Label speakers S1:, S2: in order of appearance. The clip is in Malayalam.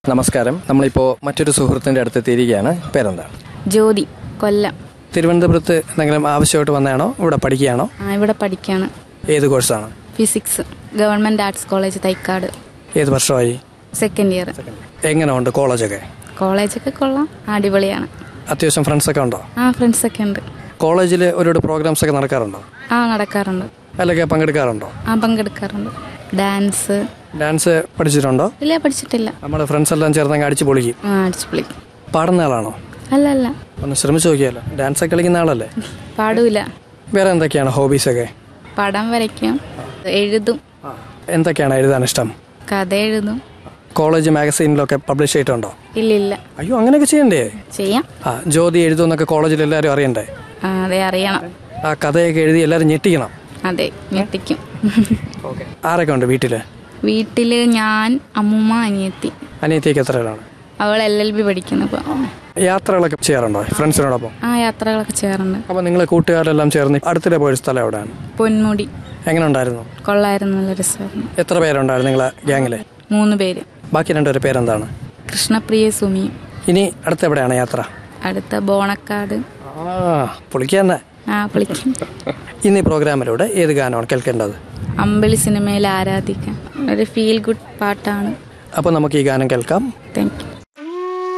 S1: നമസ്കാരം നമ്മളിപ്പോൾ മറ്റൊരു സുഹൃത്തിൻ്റെ അടുത്ത് എത്തിയിരിക്കുകയാണ് പേരെന്താണ്
S2: ജ്യോതി കൊല്ലം
S1: തിരുവനന്തപുരത്ത് എന്തെങ്കിലും ആവശ്യമായിട്ട് വന്നതാണോ ഇവിടെ പഠിക്കുകയാണോ
S2: ആ ഇവിടെ പഠിക്കാണ്
S1: ഏത് കോഴ്സാണ്
S2: physics government arts college Thycaud
S1: ഏത് വർഷമായി
S2: സെക്കൻഡ് ഇയർ
S1: എങ്ങനെ ഉണ്ട് കോളേജൊക്കെ
S2: കോളേജൊക്കെ കൊള്ളാം അടിപൊളിയാണ്
S1: അത്യാവശ്യം ഫ്രണ്ട്സൊക്കെ ഉണ്ടോ
S2: ആ ഫ്രണ്ട്സൊക്കെ ഉണ്ട്
S1: കോളേജിൽ ഒരുപാട് പ്രോഗ്രാംസ് ഒക്കെ നടക്കാറുണ്ടോ
S2: ആ നടക്കാറുണ്ട്
S1: അതിലൊക്കെ പങ്കെടുക്കാറുണ്ടോ
S2: ആ പങ്കെടുക്കാറുണ്ട് ഡാൻസ്
S1: ഡാൻസ് പഠിച്ചിട്ടുണ്ടോ
S2: ഇല്ല പഠിച്ചിട്ടില്ല
S1: നമ്മുടെ ഫ്രണ്ട്സ് എല്ലാം ചേർന്നങ്ങ് അടിച്ചു പൊളിക്കും
S2: ആ അടിച്ചു പൊളി
S1: പാടുന്ന ആളാണോ
S2: അല്ല അല്ല
S1: ഒന്ന് ശ്രമിച്ചു നോക്കിയാലോ ഡാൻസ് ഒക്കെ കളിക്കുന്ന ആളല്ലേ
S2: പാടൂല
S1: വേറെ എന്തൊക്കെയാണ് ഹോബീസൊക്കെ
S2: പടം വരയ്ക്കും എഴുതും
S1: എന്തൊക്കെയാണ് എഴുതാൻ ഇഷ്ടം
S2: കഥ എഴുതും
S1: കോളേജ് മാഗസീനിലൊക്കെ പബ്ലിഷ് ചെയ്തിട്ടുണ്ടോ
S2: ഇല്ല ഇല്ല
S1: അയ്യോ അങ്ങനെയൊക്കെ ചെയ്യണ്ടേ
S2: ചെയ്യാം
S1: ആ ജ്യോതി എഴുതുമെന്നൊക്കെ കോളേജിൽ എല്ലാവരും അറിയണ്ടേ
S2: ആ അതെ അറിയണം
S1: ആ കഥയൊക്കെ എഴുതി എല്ലാവരും ഞെട്ടിക്കണം
S2: അതെ ഞെട്ടിക്കും
S1: ഓക്കെ ആരൊക്കെ ഉണ്ട് വീട്ടിൽ
S2: വീട്ടില് ഞാൻ അമ്മൂമ്മ അനിയത്തി
S1: അനിയത്തിയൊക്കെ എത്ര പേരാണ്
S2: അവൾ എൽ എൽ ബി പഠിക്കുന്നു ഇപ്പൊ
S1: യാത്രകളൊക്കെ ചെയ്യാറുണ്ടോ ഫ്രണ്ട്സിനോടൊപ്പം
S2: ആ യാത്രകളൊക്കെ ചെയ്യാറുണ്ട്
S1: അപ്പോൾ നിങ്ങൾ കൂട്ടുകാരെല്ലാം ചേർന്ന് അടുത്തിടെ പോയൊരു സ്ഥലം എവിടെയാണ്
S2: പൊന്മുടി
S1: എങ്ങനെ ഉണ്ടായിരുന്നു
S2: കൊള്ളായിരുന്നു നല്ല രസമായിരുന്നു
S1: എത്ര പേരുണ്ടായിരുന്നു നിങ്ങളെ ഗ്യാങ്ങിൽ
S2: മൂന്ന് പേര്
S1: ബാക്കി രണ്ടുപേരുടെ പേരെന്താണ്
S2: കൃഷ്ണപ്രിയ സുമിയും
S1: ഇനി അടുത്ത് എവിടെയാണ് യാത്ര
S2: അടുത്ത ബോണക്കാട്
S1: ആ പൊളിക്കുക തന്നെ
S2: ആ വിളിക്കും
S1: ഇന്ന് ഈ പ്രോഗ്രാമിലൂടെ ഏത് ഗാനമാണ് കേൾക്കേണ്ടത്
S2: അമ്പിളി സിനിമയിൽ ആരാധിക്കാൻ ഒരു ഫീൽ ഗുഡ് പാട്ടാണ്
S1: അപ്പോൾ നമുക്ക് ഈ ഗാനം കേൾക്കാം
S2: താങ്ക് യു